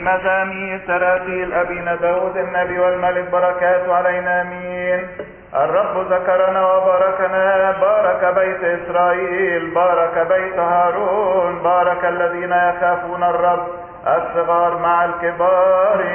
مزامير تراتيل أبينا داود النبي والملك بركات علينا أمين الرب ذكرنا وباركنا بارك بيت إسرائيل بارك بيت هارون بارك الذين يخافون الرب الصغار مع الكبار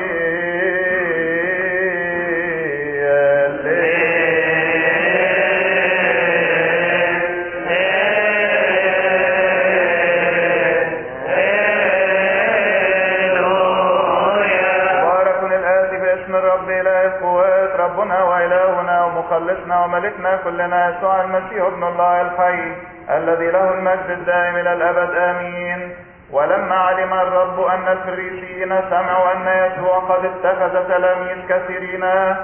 مبارك الآتي باسم الرب إله القوات ربنا وإلهنا ومخلصنا وملكنا كلنا يسوع المسيح ابن الله الحي الذي له المجد الدائم إلى الأبد آمين ولما علم الرب أن الفريسيين سمعوا أن يسوع قد اتخذ تلاميذ كثيرين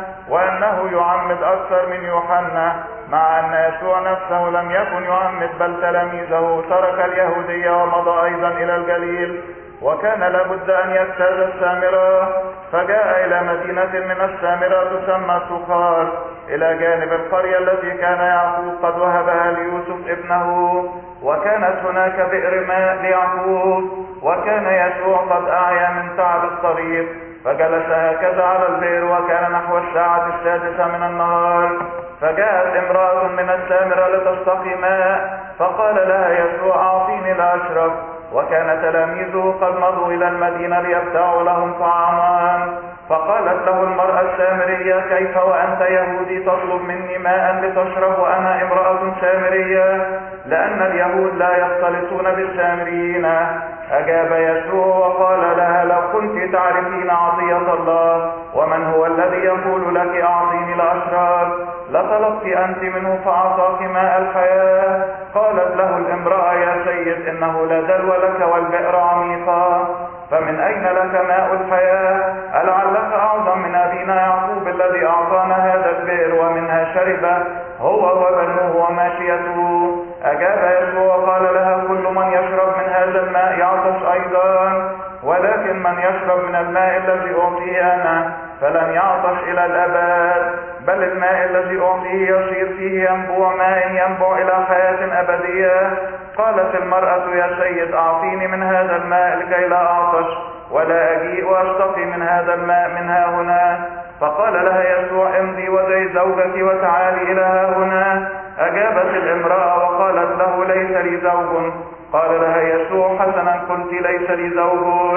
وأنه يعمد أكثر من يوحنا مع أن يسوع نفسه لم يكن يعمد بل تلاميذه ترك اليهودية ومضى أيضا إلى الجليل وكان لابد أن يجتاز السامرة فجاء إلى مدينة من السامرة تسمى سخار إلى جانب القرية التي كان يعقوب قد وهبها ليوسف ابنه وكانت هناك بئر ماء ليعقوب وكان يسوع قد أعيا من تعب الطريق فجلس هكذا على البئر وكان نحو الساعة السادسة من النهار فجاءت امرأة من السامرة لتستقي ماء فقال لها يسوع أعطيني لأشرب وكان تلاميذه قد مضوا إلى المدينة ليبتاعوا لهم طعاما فقالت له المرأة السامرية كيف وأنت يهودي تطلب مني ماء لتشرب وأنا امرأة سامرية لأن اليهود لا يختلطون بالسامريين أجاب يسوع وقال لها لو كنت تعرفين عطية الله ومن هو الذي يقول لك أعطيني لأشرب لطلبت أنت منه فأعطاك ماء الحياة قالت له الامرأة يا سيد إنه لا دلو لك والبئر عميقة فمن أين لك ماء الحياة ألعلك أعظم من أبينا يعقوب الذي أعطانا هذا البئر ومنها شرب هو وبنوه وماشيته أجاب يسوع وقال لها كل من يشرب من هذا الماء يعطش أيضا ولكن من يشرب من الماء الذي أعطيه أنا فلن يعطش إلى الأبد بل الماء الذي أعطيه يصير فيه ينبوع ماء ينبع إلى حياة أبدية قالت المرأة يا سيد أعطيني من هذا الماء لكي لا أعطش ولا أجيء وأستقي من هذا الماء من ها هنا فقال لها يسوع امضي ودعي زوجك وتعالي إلى ها هنا أجابت الامرأة وقالت له ليس لي زوج قال لها يسوع حسنا قلت ليس لي زوج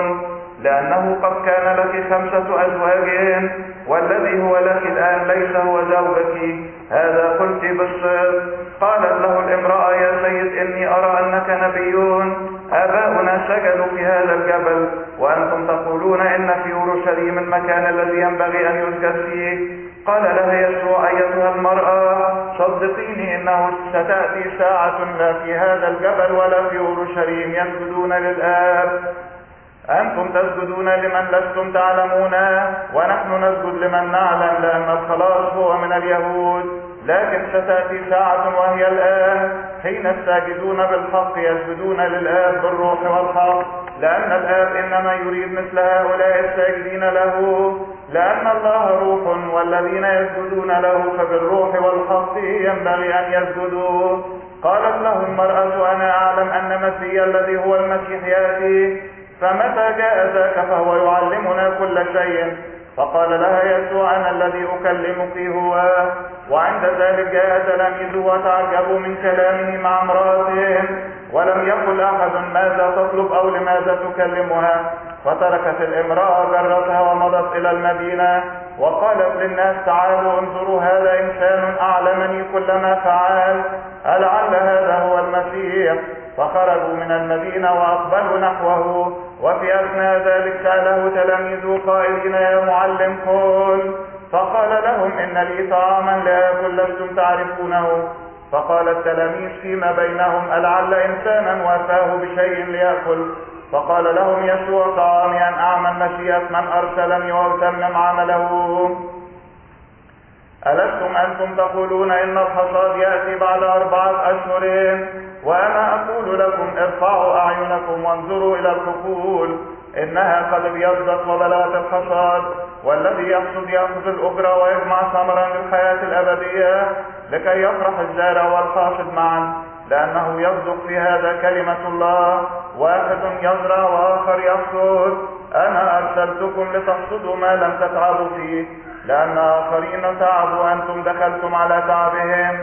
لأنه قد كان لك خمسة أزواج والذي هو لك الآن ليس هو زوجك هذا قلت بالصدق قالت له الامرأة يا سيد إني أرى أنك نبيون آباؤنا سجدوا في هذا الجبل وأنتم تقولون إن في أورشليم المكان الذي ينبغي أن يسجد فيه قال لها يسوع أيتها المرأة صدقيني إنه ستأتي ساعة لا في هذا الجبل ولا في أورشليم يسجدون للآب أنتم تسجدون لمن لستم تعلمون ونحن نسجد لمن نعلم لأن الخلاص هو من اليهود لكن ستأتي ساعة وهي الآن حين الساجدون بالحق يسجدون للآب بالروح والحق لأن الآب إنما يريد مثل هؤلاء الساجدين له لأن الله روح والذين يسجدون له فبالروح والحق ينبغي أن يسجدوا قالت له المرأة أنا أعلم أن مسيح الذي هو المسيح يأتي فمتى جاء ذاك فهو يعلمنا كل شيء فقال لها يسوع أنا الذي أكلمك هو وعند ذلك جاء تلاميذه وتعجبوا من كلامه مع امرأتهم ولم يقل أحد ماذا تطلب أو لماذا تكلمها فتركت الامرأة جرتها ومضت إلى المدينة وقالت للناس تعالوا انظروا هذا إنسان أعلمني كل ما فعل ألعل هذا هو المسيح فخرجوا من المدينة وأقبلوا نحوه وفي أثناء ذلك سأله تلاميذه قائلين يا معلم قل فقال لهم إن لي طعاما لا يكن لستم تعرفونه فقال التلاميذ فيما بينهم ألعل إنسانا وافاه بشيء ليأكل فقال لهم يسوع طعامي أن أعمل مشيئة من أرسلني وأتمم عمله ألستم أنتم تقولون إن الحصاد يأتي بعد أربعة أشهر وأنا أقول لكم ارفعوا أعينكم وانظروا إلى الحقول إنها قد ابيضت وبلغت الحصاد والذي يحصد يأخذ الأجرة ويجمع ثمرا للحياة الأبدية لكي يفرح الزارع والحاصد معا لأنه يصدق في هذا كلمة الله واحد يزرع وآخر يحصد أنا أرسلتكم لتحصدوا ما لم تتعبوا فيه لأن آخرين تعبوا وأنتم دخلتم على تعبهم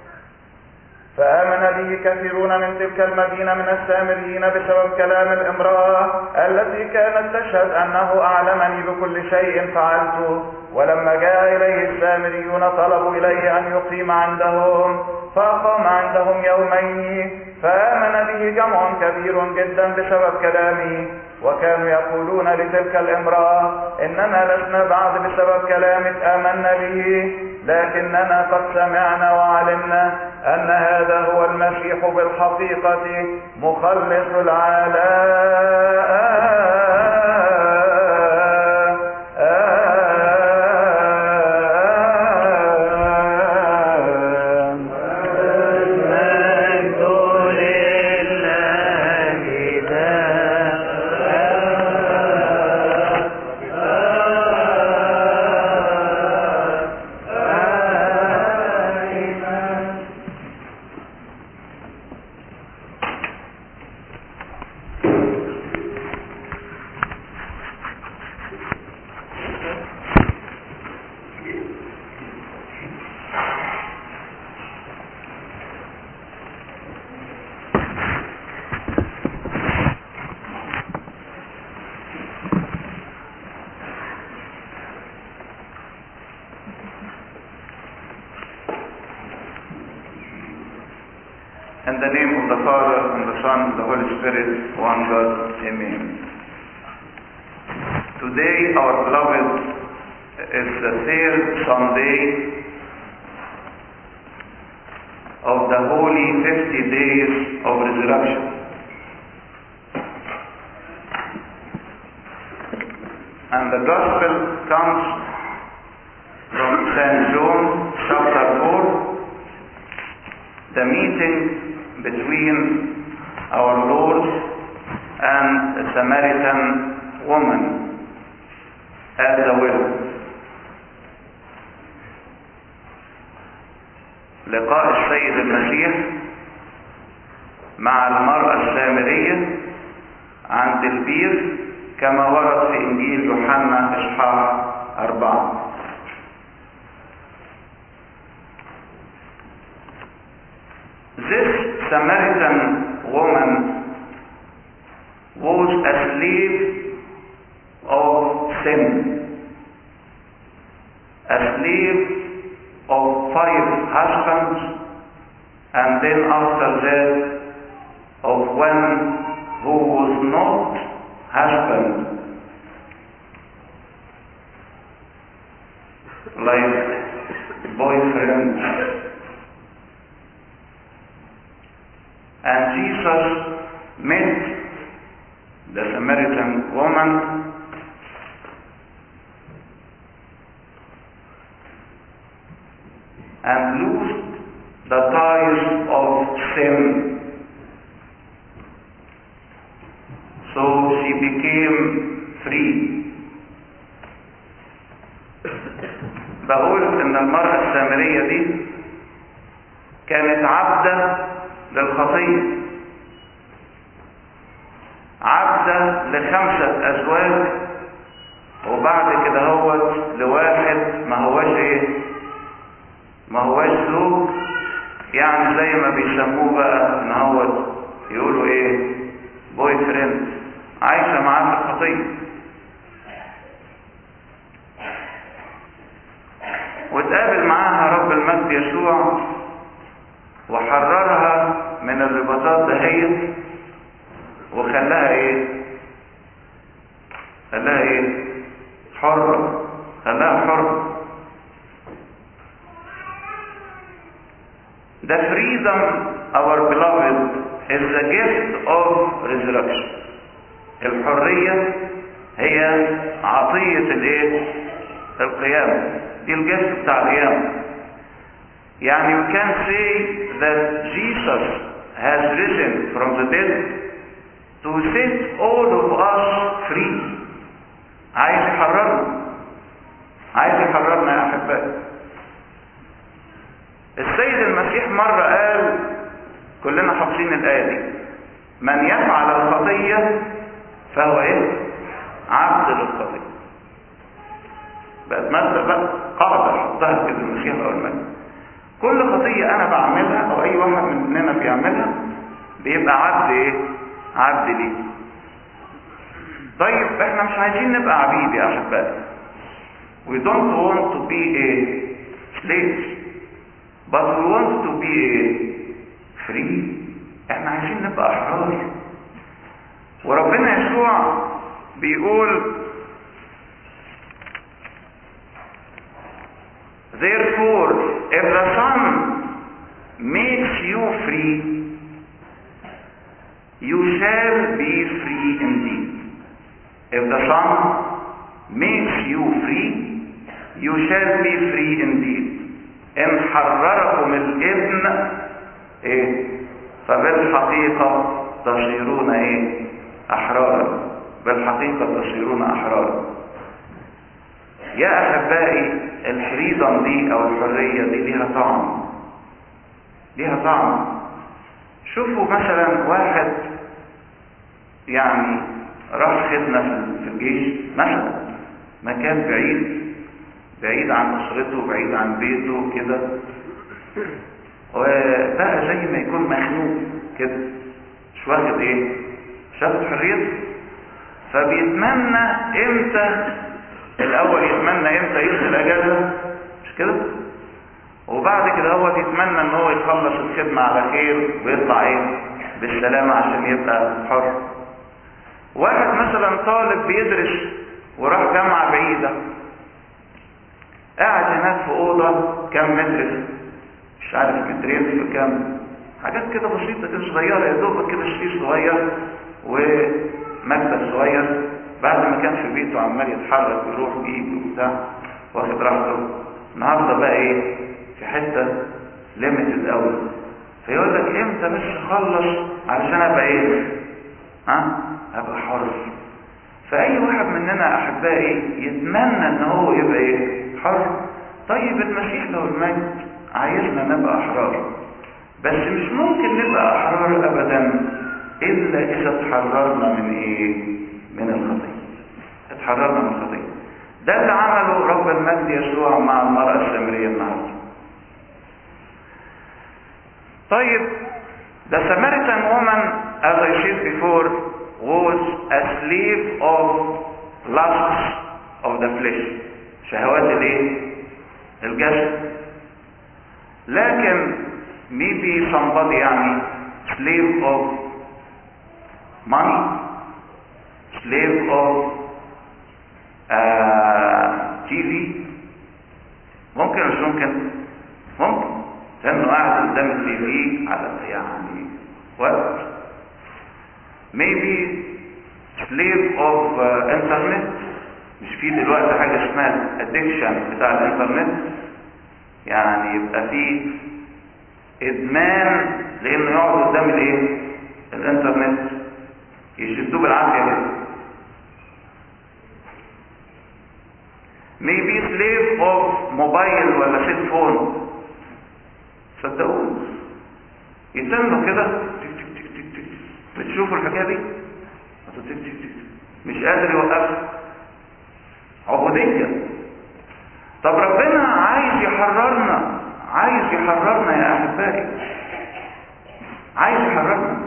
فآمن به كثيرون من تلك المدينة من السامريين بسبب كلام الامرأة التي كانت تشهد أنه أعلمني بكل شيء فعلته ولما جاء إليه السامريون طلبوا إليه أن يقيم عندهم فأقام عندهم يومين فآمن به جمع كبير جدا بسبب كلامه وكانوا يقولون لتلك الامرأة إننا لسنا بعد بسبب كلامك آمنا به لكننا قد سمعنا وعلمنا أن هذا هو المسيح بالحقيقة مخلص العالم In the name of the Father, and the Son, and the Holy Spirit, one God, Amen. Today, our beloved, is the third Sunday of the holy 50 days of resurrection. And the Gospel comes from St. John chapter 4, the meeting between our Lord and a Samaritan woman at the well. لقاء السيد المسيح مع المرأة السامرية عند البير كما ورد في إنجيل يوحنا إصحاح أربعة This Samaritan woman was a slave of sin, a slave of five husbands, and then after that of one who was not husband, like boyfriend. And Jesus met the Samaritan woman and loosed the ties of sin. So she became free. بقول ان المرأة السامرية دي كانت عبدة للخطية عبدة لخمسة أزواج وبعد كده هوت لواحد ما هوش ايه ما هوش زوج يعني زي ما بيسموه بقى ان هوت يقولوا ايه بوي فريند عايشة معاه في الخطية واتقابل معاها رب المجد يسوع وحررها من الرباطات دهيت وخلاها ايه خلاها ايه حرة خلاها حرة The freedom, our beloved, is the gift of resurrection. الحرية هي عطية الايه القيامة دي الجسد بتاع القيامة يعني we can say that Jesus has risen from the dead to set all of us free عايز يحررنا عايز يحررنا يا احبائي السيد المسيح مرة قال كلنا حافظين الآية دي من يفعل الخطية فهو ايه عبد للخطية بقت مادة بقى قاعدة حطها كده المسيح او المجد كل خطية انا بعملها او اي واحد مننا بيعملها بيبقى عبد ايه عبد ليه طيب احنا مش عايزين نبقى عبيد يا احبائي we don't want to be a slaves but we want to be a free احنا عايزين نبقى احرار وربنا يسوع بيقول therefore if the son makes you free you shall be free indeed if the son makes you free you shall be free indeed ان حرركم الابن ايه فبالحقيقة تصيرون ايه احرارا بالحقيقة تصيرون احرارا يا احبائي الفريدم دي او الحرية دي ليها طعم ليها طعم شوفوا مثلا واحد يعني راح خدمة في الجيش مثلا مكان بعيد بعيد عن اسرته بعيد عن بيته كده وبقى زي ما يكون مخنوق كده مش واخد ايه مش واخد حريته فبيتمنى امتى الاول يتمنى امتى يدخل اجازه مش كده وبعد كده هو يتمنى ان هو يخلص الخدمه على خير ويطلع ايه بالسلامه عشان يبقى حر واحد مثلا طالب بيدرس وراح جامعه بعيده قاعد هناك في اوضه كام متر مش عارف مترين في كام حاجات كده بسيطه كده صغيره يا دوبك كده شيء صغير ومكتب صغير بعد ما كان في بيته عمال يتحرك ويروح ويجي وبتاع واخد راحته النهارده بقى ايه في حته ليميتد قوي فيقول لك امتى بس اخلص علشان ابقى ايه ها ابقى حر فاي واحد مننا احبائي يتمنى ان هو يبقى ايه حر طيب المسيح لو المجد عايزنا نبقى احرار بس مش ممكن نبقى احرار ابدا الا اذا اتحررنا من ايه من الخطيه اتحررنا من الخطيه ده اللي عمله رب المجد يسوع مع المراه السامريه النهارده طيب the Samaritan woman as I said before was a slave of lusts of the flesh شهوات الايه الجسد لكن maybe somebody يعني slave of money slave of uh, TV ممكن مش ممكن ممكن لانه قاعد قدام التي في على يعني وقت maybe slave of uh, internet مش في دلوقتي حاجة اسمها addiction بتاع الانترنت يعني يبقى فيه ادمان لانه يقعد قدام الايه الانترنت يشدوه بالعافيه كده maybe slave of موبايل ولا سيل فون صدقوني يتم كده تك تك تك تك تك بتشوفوا الحكايه دي تك تك تك مش قادر يوقفها عبوديه طب ربنا عايز يحررنا عايز يحررنا يا احبائي عايز يحررنا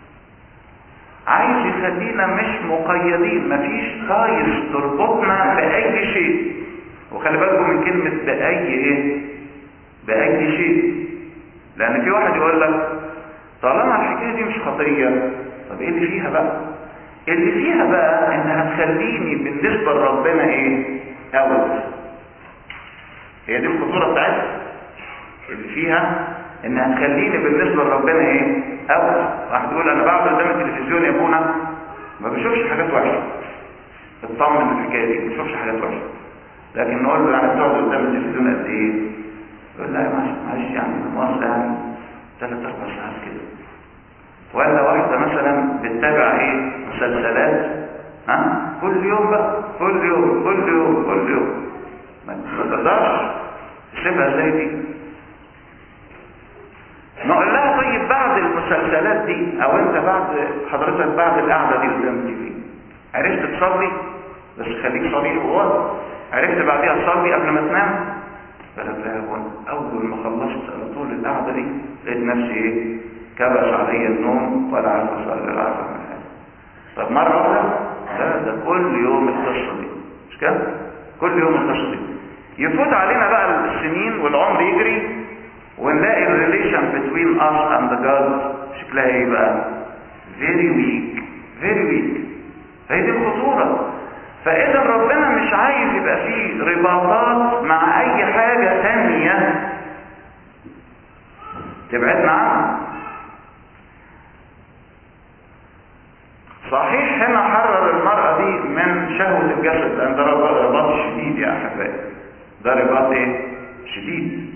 عايز يخلينا مش مقيدين مفيش قايس تربطنا باي شيء وخلي بالكم من كلمه باي ايه باي شيء لان في واحد يقول لك طالما الحكايه دي مش خطيه طب ايه اللي فيها بقى اللي فيها بقى انها تخليني بالنسبه لربنا ايه اوت هي دي الخطوره بتاعتها اللي فيها انها تخليني بالنسبه لربنا ايه اوت واحد يقول انا بقعد قدام التلفزيون يا ابونا ما بشوفش حاجات وحشه اطمن من الحكايه دي ما بشوفش حاجات وحشه لكن نقول له يعني بتقعد قدام التلفزيون قد ايه يقول لا معلش معلش يعني مؤاخذه يعني ثلاث اربع ساعات كده ولا واحده مثلا بتتابع ايه مسلسلات ها كل يوم بقى كل يوم كل يوم كل يوم ما تقدرش تسيبها ازاي دي نقول لها طيب بعد المسلسلات دي او انت بعد حضرتك بعد القعده دي قدام التي في عرفت تصلي بس خليك صريح وواضح عرفت بعديها تصلي قبل ما تنام قالت لها اول ما خلصت على طول القعده دي لقيت نفسي ايه كبس علي النوم ولا عارف اصلي ولا عارف اعمل حاجه طب مره واحده لا ده كل يوم القصه دي مش كده كل يوم القصه دي يفوت علينا بقى السنين والعمر يجري ونلاقي الريليشن بتوين us and the God شكلها ايه بقى very weak very weak هي دي الخطورة فاذا ربنا مش عايز يبقى فيه رباطات مع اي حاجة تانية تبعدنا عنها صحيح هنا حرر المرأة دي من شهوة الجسد لان ده رباط شديد يا احبائي ده رباط ايه شديد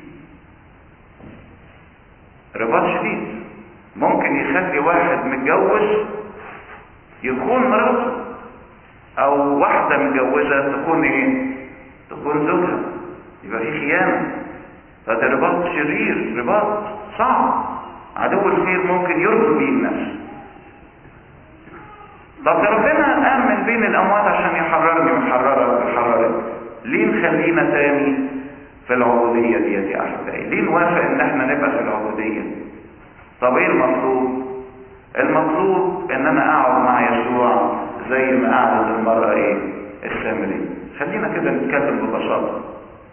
رباط شديد ممكن يخلي واحد متجوز يكون مراته او واحدة متجوزة تكون ايه تكون زوجها يبقى في خيانة فده رباط شرير رباط صعب عدو الخير ممكن يربط بيه الناس طب ده ربنا قام من بين الاموات عشان يحررني ويحررك ويحررك ليه نخلينا تاني في العبودية ديت يا احبائي ليه نوافق ان احنا نبقى في العبودية طب ايه المطلوب المطلوب ان انا اقعد مع يسوع زي ما قعدت المرأة ايه السامرية خلينا كده نتكلم ببساطة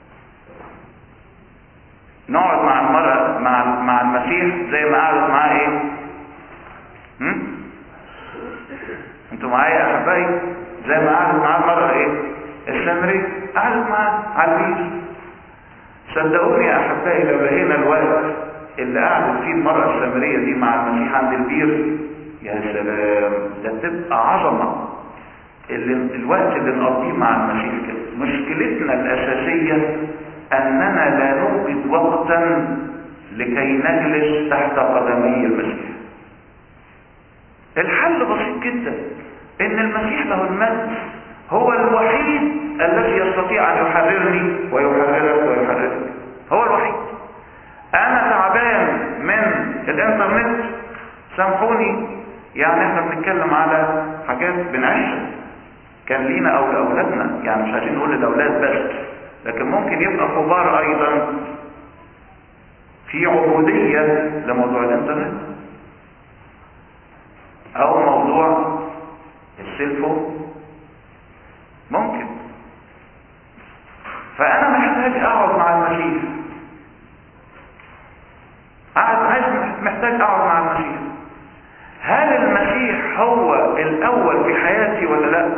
نقعد مع المرأة مع مع المسيح زي ما قعدت معاه ايه هم؟ انتوا معايا يا احبائي زي ما قعدت معاه المرأة ايه السامرية قعدت معاه على البيت صدقوني يا احبائي لو لقينا الوقت اللي قعدت فيه المرأة السامرية دي مع المسيح عند البير يا سلام ده بتبقى عظمة اللي الوقت اللي نقضيه مع المسيح كده مشكلتنا الأساسية أننا لا نوجد وقتا لكي نجلس تحت قدمي المسيح الحل بسيط جدا ان المسيح له المجد هو الوحيد الذي يستطيع ان يحررني ويحررك ويحررك هو الوحيد انا تعبان من الانترنت سامحوني يعني احنا بنتكلم على حاجات بنعيشها كان لينا او لاولادنا يعني مش عايزين نقول للاولاد بس لكن ممكن يبقى كبار ايضا في عبودية لموضوع الانترنت او موضوع السيلفون ممكن فانا محتاج اقعد مع المسيح قاعد عايز محتاج اقعد مع المسيح هل المسيح هو الاول في حياتي ولا لا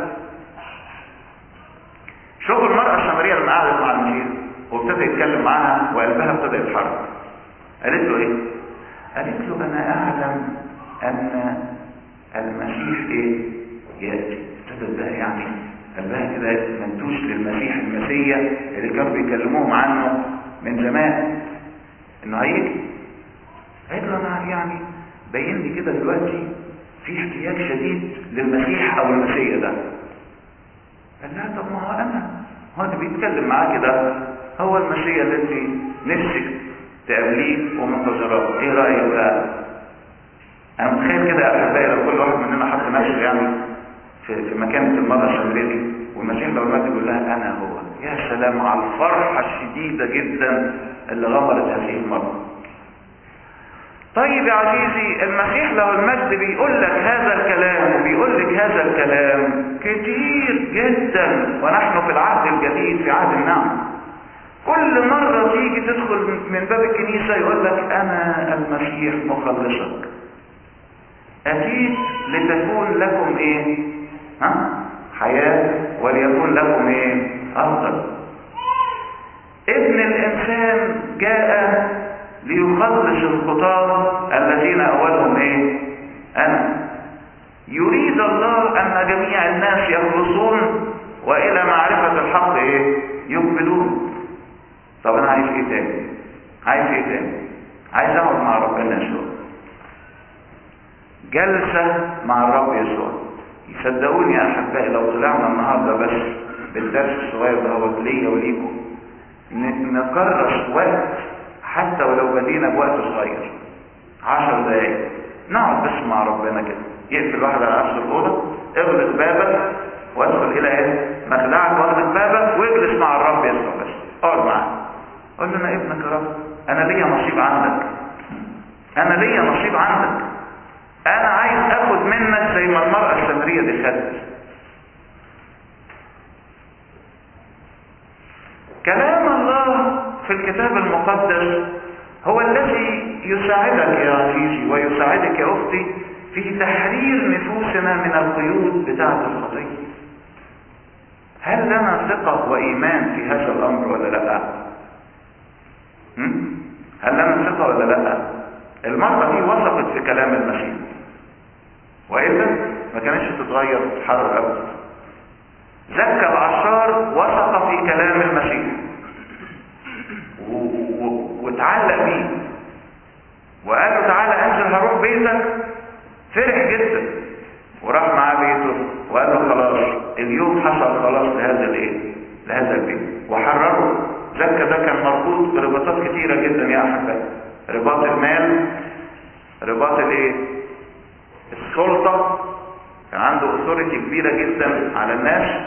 شوفوا المرأة السامرية لما قعدت مع المسيح وابتدى يتكلم معاها وقلبها ابتدى يتحرك قالت له ايه قالت له انا اعلم ان المسيح ايه ياتي ابتدت بقى يعني قلبها كده منتوش للمسيح المسيح اللي كانوا بيكلموهم عنه من زمان انه هيجي قالت له انا يعني بين لي كده دلوقتي في احتياج شديد للمسيح او المسيح ده قال لها طب ما هو انا هو اللي بيتكلم معاه كده هو المسيح اللي انت نفسك تقابليه ومنتظراه ايه رايك بقى انا متخيل كده يا احبائي لو كل واحد مننا حط نفسه يعني في, في مكانة المرأة السامرية دي والمسيح لو المجد يقول لها انا هو يا سلام على الفرحة الشديدة جدا اللي غمرت هذه المرأة طيب يا عزيزي المسيح له المجد بيقول لك هذا الكلام وبيقول لك هذا الكلام كتير جدا ونحن في العهد الجديد في عهد النعم كل مرة تيجي تدخل من باب الكنيسة يقول لك انا المسيح مخلصك اتيت لتكون لكم ايه ها حياة وليكون لكم ايه افضل ابن الانسان جاء ليخلص الخطاة الذين اولهم ايه انا يريد الله ان جميع الناس يخلصون والى معرفة الحق ايه يقبلون طب انا عايز ايه تاني عايز ايه تاني عايز اقعد مع ربنا يسوع جلسة مع الرب يسوع يصدقوني يا احبائي لو طلعنا النهارده بس بالدرس الصغير ده هو ليا وليكم نكرس وقت حتى ولو بدينا بوقت صغير عشر دقايق نقعد بس مع ربنا كده يقفل واحد على نفس الأوضة اغلق بابك وادخل إلى ايه مخدعك واغلق بابك واجلس مع الرب يسوع بس اقعد معاه قول له أنا ابنك يا رب أنا ليا نصيب عندك أنا ليا نصيب عندك أنا عايز أخد منك زي ما المرأة السامرية دي خدت كلام الله في الكتاب المقدس هو الذي يساعدك يا عزيزي ويساعدك يا أختي في تحرير نفوسنا من القيود بتاعة الخطية هل لنا ثقة وإيمان في هذا الأمر ولا لا هم؟ هل لنا ثقة ولا لا المرأة دي وثقت في كلام المسيح وإلا ما كانتش تتغير وتتحرر أبدا زكى العشار وثق في كلام المسيح و... و... وتعلق بيه وقال له تعالى انزل هروح بيتك فرح جدا وراح معاه بيته وقال له خلاص اليوم حصل خلاص لهذا الايه لهذا البيت وحرره زكى ده كان مربوط برباطات كتيره جدا يا احبائي رباط المال رباط الايه السلطه كان عنده اثوريتي كبيره جدا على الناس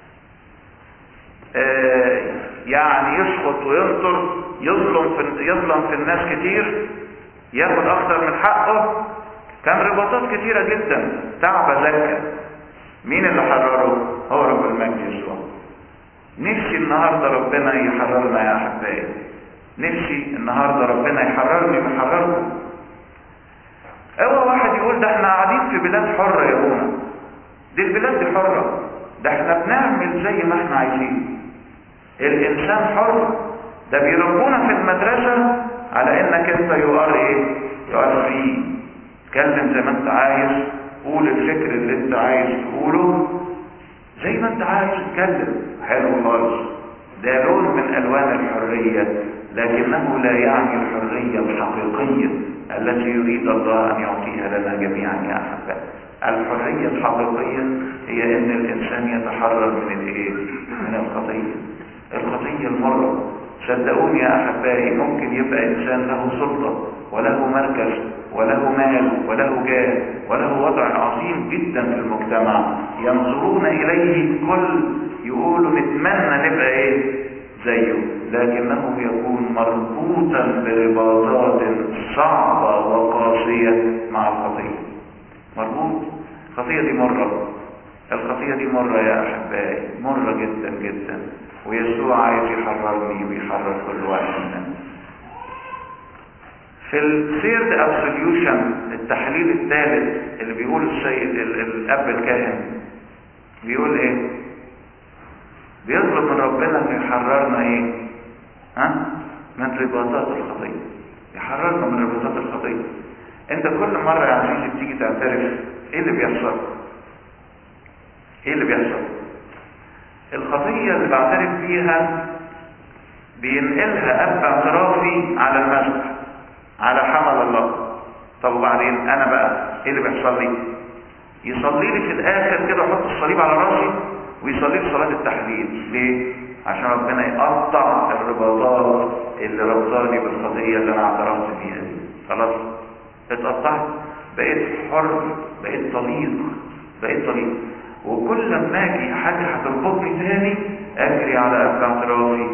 آه يعني يسقط وينطر يظلم في يظلم في الناس كتير ياخد اكتر من حقه كان رباطات كتيره جدا تعب زكى مين اللي حرره هو رب المجد يسوع نفسي النهارده ربنا يحررنا يا احبائي نفسي النهارده ربنا يحررني ويحرركم اوعى واحد يقول ده احنا قاعدين في بلاد حره يا ابونا دي البلاد دي حره ده احنا بنعمل زي ما احنا عايزين الانسان حر ده بيربونا في المدرسة على انك انت يقار ايه يقار فري اتكلم زي ما انت عايز قول الفكر اللي انت عايز تقوله زي ما انت عايز اتكلم حلو خالص ده لون من الوان الحرية لكنه لا يعني الحرية الحقيقية التي يريد الله ان يعطيها لنا جميعا يا احبائي الحرية الحقيقية هي ان الانسان يتحرر من الايه من الخطية الخطية المرة صدقوني يا احبائي ممكن يبقى انسان له سلطة وله مركز وله مال وله جاه وله وضع عظيم جدا في المجتمع ينظرون اليه الكل يقولوا نتمنى نبقى ايه زيه لكنه يكون مربوطا برباطات صعبة وقاسية مع الخطية مربوط الخطية دي مرة الخطية دي مرة يا أحبائي مرة جدا جدا ويسوع عايز يحررني ويحرر كل واحد منا في الثيرد ابسوليوشن التحليل الثالث اللي بيقول السيد الاب الكاهن بيقول ايه بيطلب من ربنا ان يحررنا ايه ها من رباطات الخطيه يحررنا من رباطات الخطيه انت كل مره يا عزيزي بتيجي تعترف ايه اللي بيحصل ايه اللي بيحصل الخطيه اللي بعترف بيها بينقلها اب اعترافي على المسبح على حمل الله طب وبعدين انا بقى ايه اللي بيحصل لي يصلي لي في الاخر كده احط الصليب على راسي ويصلي لي صلاه التحليل ليه عشان ربنا يقطع الرباطات اللي ربطاني بالخطيه اللي انا اعترفت فيها دي خلاص اتقطعت بقيت حر بقيت طليق بقيت طليق وكل لما اجي حاجه هتربطني تاني اجري على اب اعترافي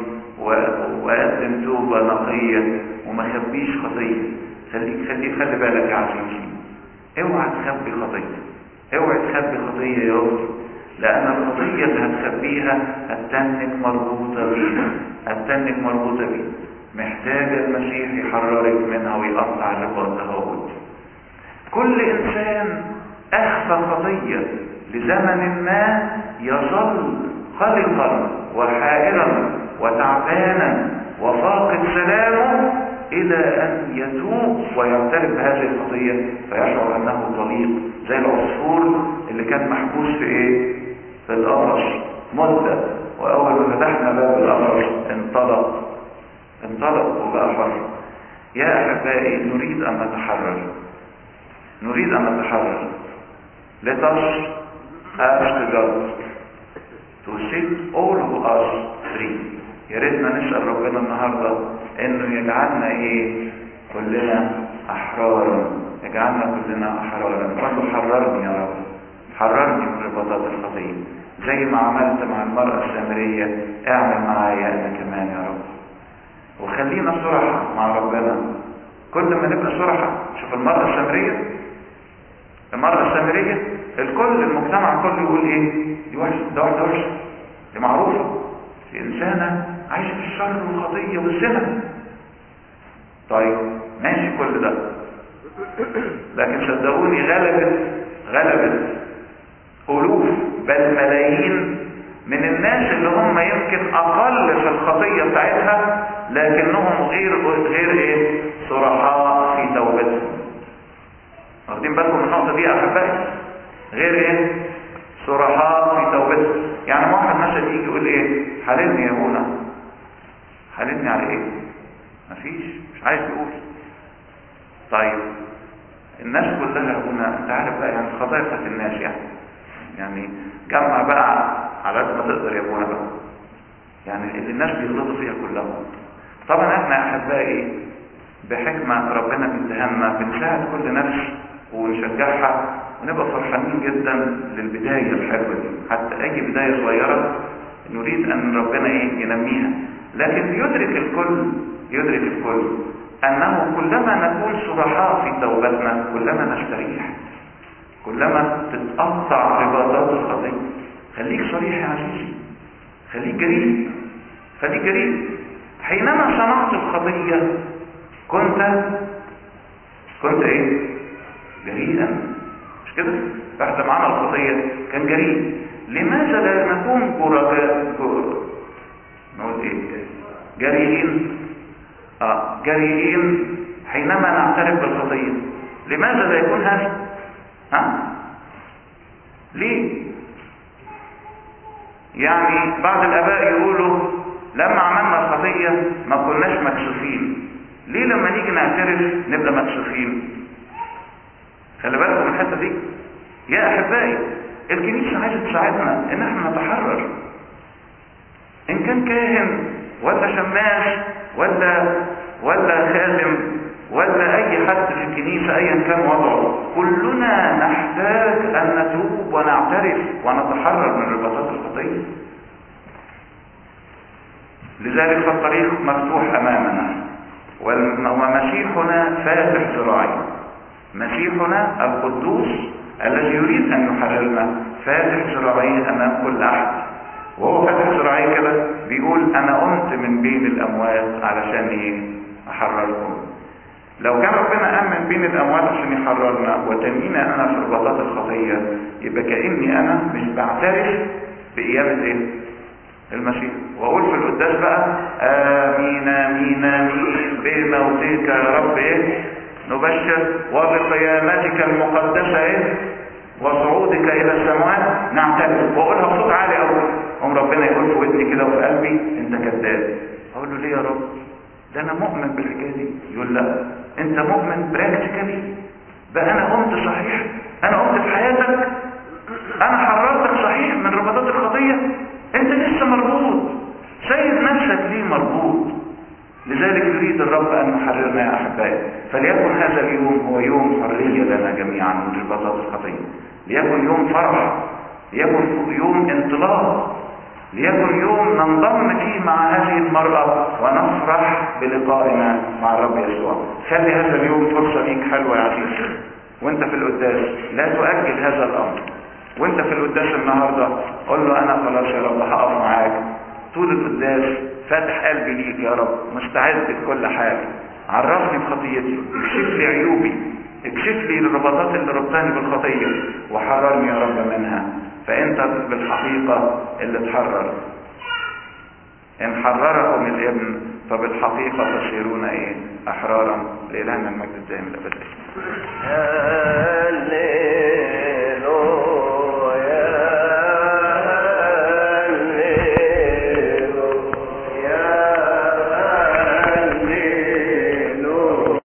واقدم توبه نقيه وما اخبيش خطيه خليك خلي خلي بالك يا عزيزي اوعى تخبي خطيه اوعى تخبي خطيه يا اختي لان الخطيه اللي هتخبيها هتتنك مربوطه بيها هتتنك مربوطه بيها محتاجه المسيح يحررك منها ويقطع الرباط دهوت كل انسان اخفى خطيه لزمن ما يظل قلقا وحائرا وتعبانا وفاقد سلامه الى ان يتوب ويعترف بهذه الخطيه فيشعر انه طليق زي العصفور اللي كان محبوس في ايه في القفص مده واول ما فتحنا باب القفص انطلق انطلق وبقى حر يا احبائي نريد ان نتحرر نريد ان نتحرر let us ask God to set all of us free يا ريتنا نسأل ربنا النهارده انه يجعلنا ايه كلنا احرارا اجعلنا كلنا احرارا قال حررني يا رب حررني من رباطات الخطيه زي ما عملت مع المرأة السامرية اعمل معايا انا كمان يا رب وخلينا صرحة مع ربنا كل ما نبقى صرحة شوف المرأة السامرية المرأة السامرية الكل المجتمع كله يقول ايه دي وحشة ده واحدة وحشة دي معروفة دي انسانة عايشة في الشر والخطية والزنا طيب ماشي كل ده لكن صدقوني غلبت غلبت ألوف بل ملايين من الناس اللي هم يمكن أقل في الخطية بتاعتها لكنهم غير غير إيه؟ صرحاء في توبتهم. واخدين بالكم من النقطة دي يا أحبائي؟ غير إيه؟ صرحاء في توبتهم. يعني واحد مثلا يجي يقول إيه؟ حاللني يا أبونا. حاللني على إيه؟ مفيش مش عايز يقول. طيب الناس كلها يا أبونا أنت عارف بقى يعني الخطايا بتاعت الناس يعني. يعني جمع بقى على قد ما تقدر يا ابونا بقى يعني اللي الناس بيغلطوا فيها كلهم طبعا احنا يا احبائي بحكمة ربنا بيديها بنساعد كل نفس ونشجعها ونبقى فرحانين جدا للبداية الحلوة دي حتى اي بداية صغيرة نريد ان ربنا ايه ينميها لكن يدرك الكل يدرك الكل انه كلما نكون صرحاء في توبتنا كلما نستريح كلما تتقطع رباطات الخطيه خليك صريح يا عزيزي خليك جريء خليك جريء حينما صنعت الخطيه كنت كنت ايه جريئا مش كده بعد ما عمل الخطيه كان جريء لماذا لا نكون جرجاء نقول ايه جريئين اه جريئين حينما نعترف بالخطيه لماذا لا يكون هذا ها ليه يعني بعض الاباء يقولوا لما عملنا الخطيه ما كناش مكسوفين ليه لما نيجي نعترف نبقى مكسوفين خلي بالكم من الحته دي يا احبائي الكنيسه عايزه تساعدنا ان احنا نتحرر ان كان كاهن ولا شماس ولا ولا خادم ولا اي حد في الكنيسة ايا كان وضعه كلنا نحتاج ان نتوب ونعترف ونتحرر من رباطات الخطية لذلك فالطريق مفتوح امامنا ومسيحنا فاتح ذراعيه مسيحنا القدوس الذي يريد ان يحررنا فاتح ذراعيه امام كل احد وهو فاتح ذراعيه كده بيقول انا قمت من بين الاموات علشان ايه احرركم لو كان ربنا قام من بين الاموات عشان يحررنا وتنمينا انا في رباطات الخطيه يبقى كاني انا مش بعترف بقيامه ايه المسيح واقول في القداس بقى امين امين امين بموتك يا رب ايه نبشر وبقيامتك المقدسه ايه وصعودك الى السماوات نعترف واقولها بصوت عالي قوي قوم ربنا يقول في ودني كده وفي قلبي انت كذاب اقول له ليه يا رب ده انا مؤمن بالحكايه دي يقول لا انت مؤمن براكتيكالي بقى انا قمت صحيح انا قمت في حياتك انا حررتك صحيح من رباطات الخطيه انت لسه مربوط سيد نفسك ليه مربوط لذلك يريد الرب ان يحررنا يا احبائي فليكن هذا اليوم هو يوم حريه لنا جميعا من رباطات الخطيه ليكن يوم فرح ليكن يوم انطلاق ليكن يوم ننضم فيه مع هذه المرأة ونفرح بلقائنا مع الرب يسوع خلي هذا اليوم فرصة ليك حلوة يا عزيزي وانت في القداس لا تؤجل هذا الامر وانت في القداس النهاردة قل له انا خلاص يا رب هقف معاك طول القداس فاتح قلبي ليك يا رب مستعد لكل حاجة عرفني بخطيتي اكشف لي عيوبي اكشف لي الرباطات اللي ربطاني بالخطية وحررني يا رب منها فانت بالحقيقة اللي تحرر ان حرركم الابن فبالحقيقة تصيرون ايه احرارا لإلهنا المجد الدائم الابدي